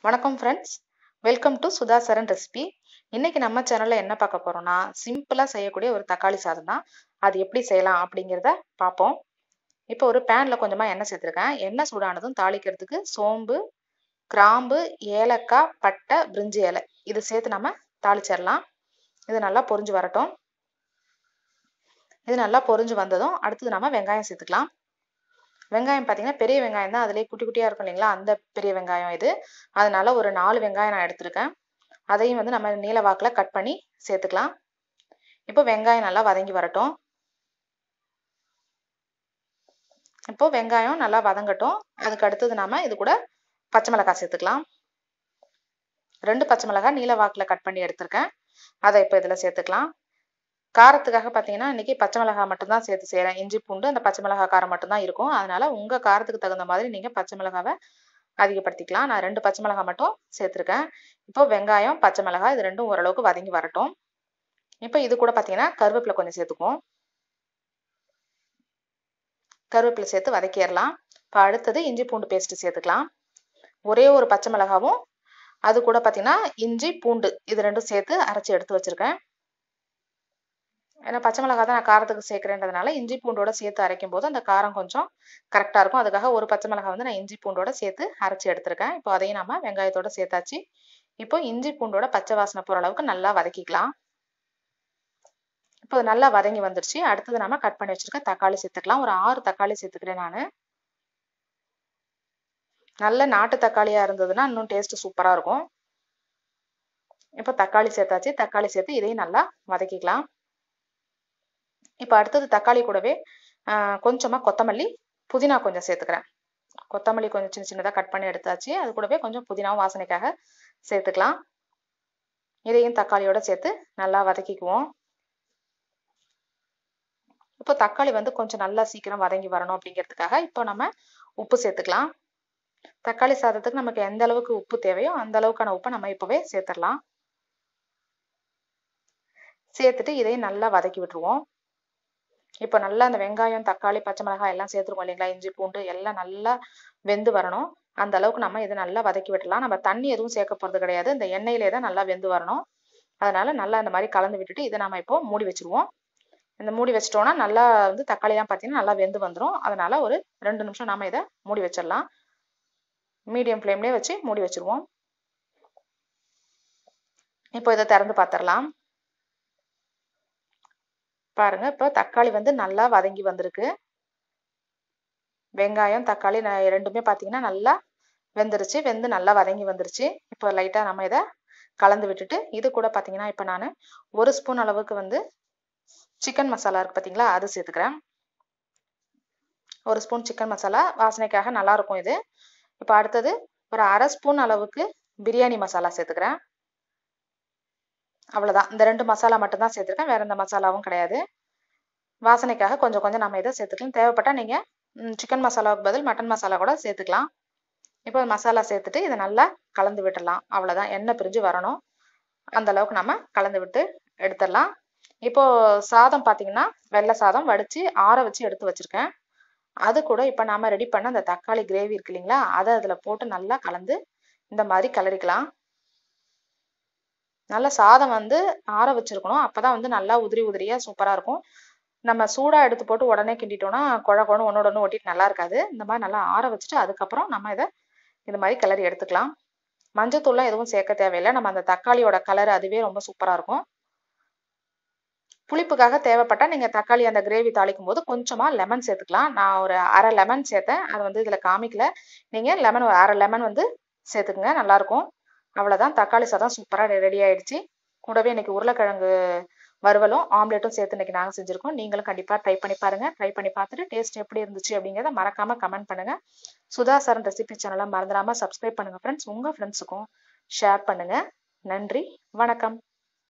வணக்கம் friends welcome to Sudha Saran recipe இன்னைக்கு நம்ம சேனல்ல என்ன பார்க்க போறோம்னா சிம்பிளா செய்யக்கூடிய ஒரு தக்காளி சாதம் தான் அது எப்படி செய்யலாம் அப்படிங்கிறத பார்ப்போம் இப்போ ஒரு பேன்ல கொஞ்சமா எண்ணெய் சேர்த்துருக்கேன் எண்ணெய் சூடானதும் தாளிக்கிறதுக்கு சோம்பு கிராம்பு ஏலக்காய் பட்டை பிரிஞ்சி இலை இது சேர்த்து நம்ம தாளிச்சிடலாம் இது நல்லா பொரிஞ்சு வரட்டும் இது நல்லா பொரிஞ்சு வந்ததும் அடுத்தது நம்ம வெங்காயம் சேர்த்துக்கலாம் வெங்காயம் பார்த்தீங்கன்னா பெரிய வெங்காயம் தான் அதிலே குட்டி குட்டியாக இருக்கும் இல்லைங்களா அந்த பெரிய வெங்காயம் இது அதனால ஒரு நாலு வெங்காயம் நான் எடுத்திருக்கேன் அதையும் வந்து நம்ம நீல வாக்கில் கட் பண்ணி சேர்த்துக்கலாம் இப்போ வெங்காயம் நல்லா வதங்கி வரட்டும் இப்போ வெங்காயம் நல்லா வதங்கட்டும் அதுக்கு அடுத்தது நாம இது கூட பச்சை மிளகாய் சேர்த்துக்கலாம் ரெண்டு பச்சை மிளகாய் நீல வாக்கில் கட் பண்ணி எடுத்திருக்கேன் அதை இப்போ இதில் சேர்த்துக்கலாம் காரத்துக்காக பார்த்தீங்கன்னா இன்னைக்கு பச்சை மிளகாய் மட்டும்தான் சேர்த்து செய்கிறேன் இஞ்சி பூண்டு அந்த பச்சை மிளகாய் காரம் மட்டும்தான் இருக்கும் அதனால உங்கள் காரத்துக்கு தகுந்த மாதிரி நீங்கள் பச்சை மிளகாவை அதிகப்படுத்திக்கலாம் நான் ரெண்டு பச்சை மிளகாய் மட்டும் சேர்த்துருக்கேன் இப்போ வெங்காயம் பச்சை மிளகாய் இது ரெண்டும் ஓரளவுக்கு வதங்கி வரட்டும் இப்போ இது கூட பார்த்தீங்கன்னா கருவேப்பிலை கொஞ்சம் சேர்த்துக்குவோம் கருவேப்பிலை சேர்த்து வதக்கிடலாம் இப்போ அடுத்தது இஞ்சி பூண்டு பேஸ்ட்டு சேர்த்துக்கலாம் ஒரே ஒரு பச்சை மிளகாவும் அது கூட பார்த்தீங்கன்னா இஞ்சி பூண்டு இது ரெண்டும் சேர்த்து அரைச்சி எடுத்து வச்சுருக்கேன் ஏன்னா பச்சை மிளகாய் தான் நான் காரத்துக்கு சேர்க்குறேன்றதுனால இஞ்சி பூண்டோட சேர்த்து அரைக்கும் போது அந்த காரம் கொஞ்சம் கரெக்டாக இருக்கும் அதுக்காக ஒரு பச்சை மிளகாய் வந்து நான் இஞ்சி பூண்டோட சேர்த்து அரைச்சி எடுத்திருக்கேன் இப்போ அதையும் நம்ம வெங்காயத்தோட சேர்த்தாச்சு இப்போ இஞ்சி பூண்டோட பச்சை வாசனை போகிற அளவுக்கு நல்லா வதக்கிக்கலாம் இப்போ நல்லா வதங்கி வந்துருச்சு அடுத்தது நம்ம கட் பண்ணி வச்சிருக்க தக்காளி சேர்த்துக்கலாம் ஒரு ஆறு தக்காளி சேர்த்துக்கிறேன் நான் நல்ல நாட்டு தக்காளியாக இருந்ததுன்னா இன்னும் டேஸ்ட் சூப்பராக இருக்கும் இப்போ தக்காளி சேர்த்தாச்சு தக்காளி சேர்த்து இதையும் நல்லா வதக்கிக்கலாம் இப்போ அடுத்தது தக்காளி கூடவே கொஞ்சமாக கொத்தமல்லி புதினா கொஞ்சம் சேர்த்துக்கிறேன் கொத்தமல்லி கொஞ்சம் சின்ன சின்னதாக கட் பண்ணி எடுத்தாச்சு அது கூடவே கொஞ்சம் புதினாவும் வாசனைக்காக சேர்த்துக்கலாம் இதையும் தக்காளியோட சேர்த்து நல்லா வதக்கிக்குவோம் இப்போ தக்காளி வந்து கொஞ்சம் நல்லா சீக்கிரம் வதங்கி வரணும் அப்படிங்கிறதுக்காக இப்போ நம்ம உப்பு சேர்த்துக்கலாம் தக்காளி சாதத்துக்கு நமக்கு எந்த அளவுக்கு உப்பு தேவையோ அந்த அளவுக்கான உப்பை நம்ம இப்போவே சேர்த்துடலாம் சேர்த்துட்டு இதையும் நல்லா வதக்கி விட்டுருவோம் இப்போ நல்லா அந்த வெங்காயம் தக்காளி பச்சை மிளகாய் எல்லாம் சேர்த்துருக்கோம் இல்லைங்களா இஞ்சி பூண்டு எல்லாம் நல்லா வெந்து வரணும் அந்த அளவுக்கு நம்ம இதை நல்லா வதக்கி விட்டுலாம் நம்ம தண்ணி எதுவும் சேர்க்க போகிறது கிடையாது இந்த எண்ணெயிலே தான் நல்லா வெந்து வரணும் அதனால நல்லா அந்த மாதிரி கலந்து விட்டுட்டு இதை நம்ம இப்போ மூடி வச்சிருவோம் இந்த மூடி வச்சிட்டோம்னா நல்லா வந்து தக்காளிலாம் பார்த்தீங்கன்னா நல்லா வெந்து வந்துடும் அதனால ஒரு ரெண்டு நிமிஷம் நாம இதை மூடி வச்சிடலாம் மீடியம் ஃப்ளேம்லேயே வச்சு மூடி வச்சிருவோம் இப்போ இதை திறந்து பார்த்துடலாம் பாருங்க இப்போ தக்காளி வந்து நல்லா வதங்கி வந்திருக்கு வெங்காயம் தக்காளி ரெண்டுமே பார்த்தீங்கன்னா நல்லா வெந்துருச்சு வெந்து நல்லா வதங்கி வந்துருச்சு இப்போ லைட்டாக நம்ம இதை கலந்து விட்டுட்டு இது கூட பார்த்தீங்கன்னா இப்போ நான் ஒரு ஸ்பூன் அளவுக்கு வந்து சிக்கன் மசாலா இருக்கு பார்த்தீங்களா அது சேர்த்துக்கிறேன் ஒரு ஸ்பூன் சிக்கன் மசாலா வாசனைக்காக நல்லா இருக்கும் இது இப்போ அடுத்தது ஒரு அரை ஸ்பூன் அளவுக்கு பிரியாணி மசாலா சேர்த்துக்கிறேன் அவ்வளோதான் இந்த ரெண்டு மசாலா மட்டும்தான் சேர்த்துருக்கேன் வேற எந்த மசாலாவும் கிடையாது வாசனைக்காக கொஞ்சம் கொஞ்சம் நம்ம இதை சேர்த்துக்கலாம் தேவைப்பட்டால் நீங்கள் சிக்கன் மசாலாவுக்கு பதில் மட்டன் மசாலா கூட சேர்த்துக்கலாம் இப்போ மசாலா சேர்த்துட்டு இதை நல்லா கலந்து விட்டுடலாம் அவ்வளோதான் எண்ணெய் பிரிஞ்சு வரணும் அந்த அளவுக்கு நம்ம கலந்து விட்டு எடுத்துடலாம் இப்போ சாதம் பார்த்தீங்கன்னா வெள்ளை சாதம் வடித்து ஆற வச்சு எடுத்து வச்சுருக்கேன் அது கூட இப்போ நாம ரெடி பண்ண அந்த தக்காளி கிரேவி இருக்கு இல்லைங்களா அதை அதில் போட்டு நல்லா கலந்து இந்த மாதிரி கிளறிக்கலாம் நல்ல சாதம் வந்து ஆற வச்சிருக்கணும் அப்பதான் வந்து நல்லா உதிரி உதிரியா சூப்பரா இருக்கும் நம்ம சூடா எடுத்து போட்டு உடனே கிண்டிட்டோம்னா குழ குழன்னு ஒன்னோட ஒன்று ஒட்டிட்டு நல்லா இருக்காது இந்த மாதிரி நல்லா ஆற வச்சுட்டு அதுக்கப்புறம் நம்ம இதை இது மாதிரி கிளறி எடுத்துக்கலாம் மஞ்சத்தூள்லாம் எதுவும் சேர்க்க தேவையில்லை நம்ம அந்த தக்காளியோட கலர் அதுவே ரொம்ப சூப்பரா இருக்கும் புளிப்புக்காக தேவைப்பட்டா நீங்க தக்காளி அந்த கிரேவி தாளிக்கும் போது கொஞ்சமா லெமன் சேர்த்துக்கலாம் நான் ஒரு அரை லெமன் சேர்த்தேன் அது வந்து இதுல காமிக்கல நீங்க லெமன் ஒரு அரை லெமன் வந்து சேர்த்துக்குங்க நல்லா இருக்கும் அவ்வளோதான் தக்காளி சாதம் சூப்பராக ரெடி ஆயிடுச்சு கூடவே இன்னைக்கு உருளைக்கிழங்கு வறுவலும் ஆம்லேட்டும் சேர்த்து இன்னைக்கு நாங்கள் செஞ்சுருக்கோம் நீங்களும் கண்டிப்பாக ட்ரை பண்ணி பாருங்க ட்ரை பண்ணி பார்த்துட்டு டேஸ்ட் எப்படி இருந்துச்சு அப்படிங்கிறத மறக்காம கமெண்ட் பண்ணுங்க சுதா சரண் ரெசிபி சேனலை மறந்துடாம சப்ஸ்கிரைப் பண்ணுங்க ஃப்ரெண்ட்ஸ் உங்க ஃப்ரெண்ட்ஸுக்கும் ஷேர் பண்ணுங்க நன்றி வணக்கம்